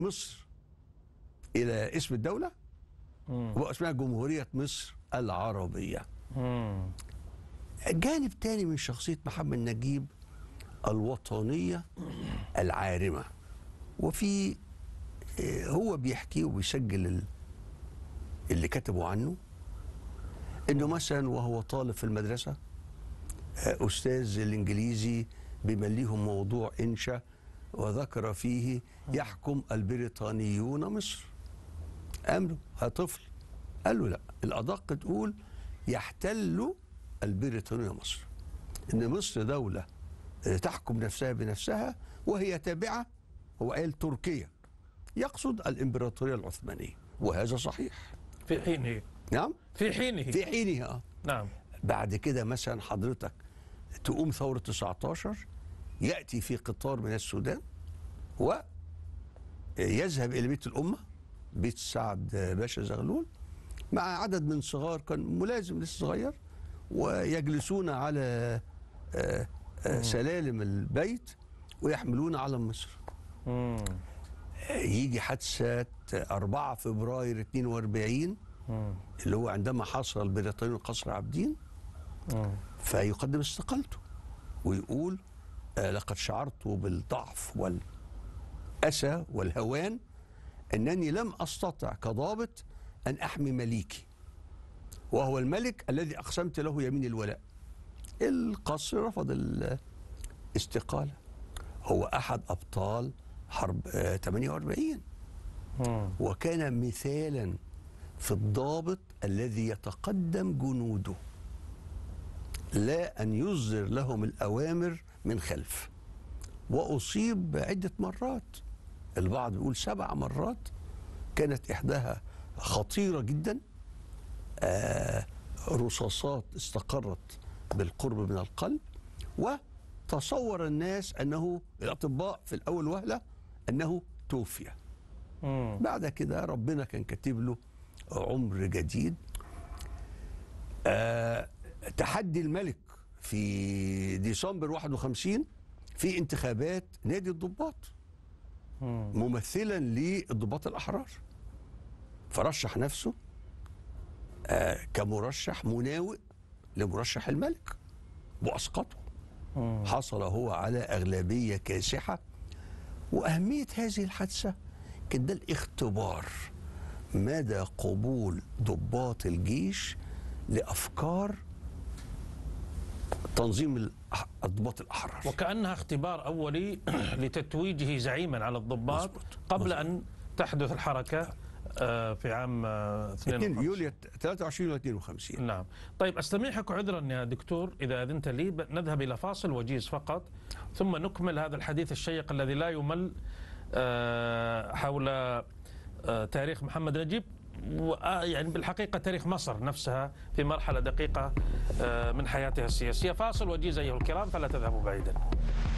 مصر الى اسم الدوله وبقى اسمها جمهوريه مصر العربيه مم. جانب تاني من شخصيه محمد نجيب الوطنيه العارمه وفي آه، هو بيحكي وبيسجل ال- اللي كتبوا عنه انه مثلا وهو طالب في المدرسه آه، استاذ الانجليزي بيمليهم موضوع انشا وذكر فيه يحكم البريطانيون مصر قام له "ها طفل قال له لا الادق تقول يحتل البريطانيون مصر ان مصر دوله آه، تحكم نفسها بنفسها وهي تابعه هو قال تركيا يقصد الامبراطوريه العثمانيه وهذا صحيح في حينه نعم في حينه في حينها آه. نعم بعد كده مثلا حضرتك تقوم ثورة 19 يأتي في قطار من السودان ويذهب إلى بيت الأمة بيت سعد باشا زغلول مع عدد من صغار كان ملازم لسه صغير ويجلسون على آه، آه، سلالم البيت ويحملون علم مصر مم. يجي حادثة 4 فبراير 42 مم. اللي هو عندما حصل بريطانيون قصر عابدين مم. فيقدم استقالته ويقول آه لقد شعرت بالضعف والأسى والهوان أنني لم أستطع كضابط أن أحمي مليكي وهو الملك الذي أقسمت له يمين الولاء القصر رفض الاستقالة هو أحد أبطال حرب آه 48 مم. وكان مثالا في الضابط الذي يتقدم جنوده لا أن يصدر لهم الأوامر من خلف وأصيب عدة مرات البعض يقول سبع مرات كانت إحداها خطيرة جدا آه رصاصات استقرت بالقرب من القلب وتصور الناس أنه الأطباء في الأول وهلة أنه توفي مم. بعد كده ربنا كان كاتب له عمر جديد آه تحدي الملك في ديسمبر 51 في انتخابات نادي الضباط مم. ممثلا للضباط الاحرار فرشح نفسه آه كمرشح مناوئ لمرشح الملك واسقطه مم. حصل هو على أغلبية كاسحة وأهمية هذه الحادثة كان ده الاختبار مدى قبول ضباط الجيش لأفكار تنظيم الأح- الضباط الأحرار وكأنها اختبار أولي لتتويجه زعيما على الضباط مظبوط. قبل مظبوط. أن تحدث الحركة آه، في عام آه، 2 52 يوليو 23 و 52 نعم طيب أستميحك عذرا يا دكتور إذا أذنت لي ب- نذهب إلى فاصل وجيز فقط ثم نكمل هذا الحديث الشيق الذي لا يمل آه، حول آه، تاريخ محمد نجيب وآه يعني بالحقيقة تاريخ مصر نفسها في مرحلة دقيقة آه، من حياتها السياسية فاصل وجيز أيها الكرام فلا تذهبوا بعيدا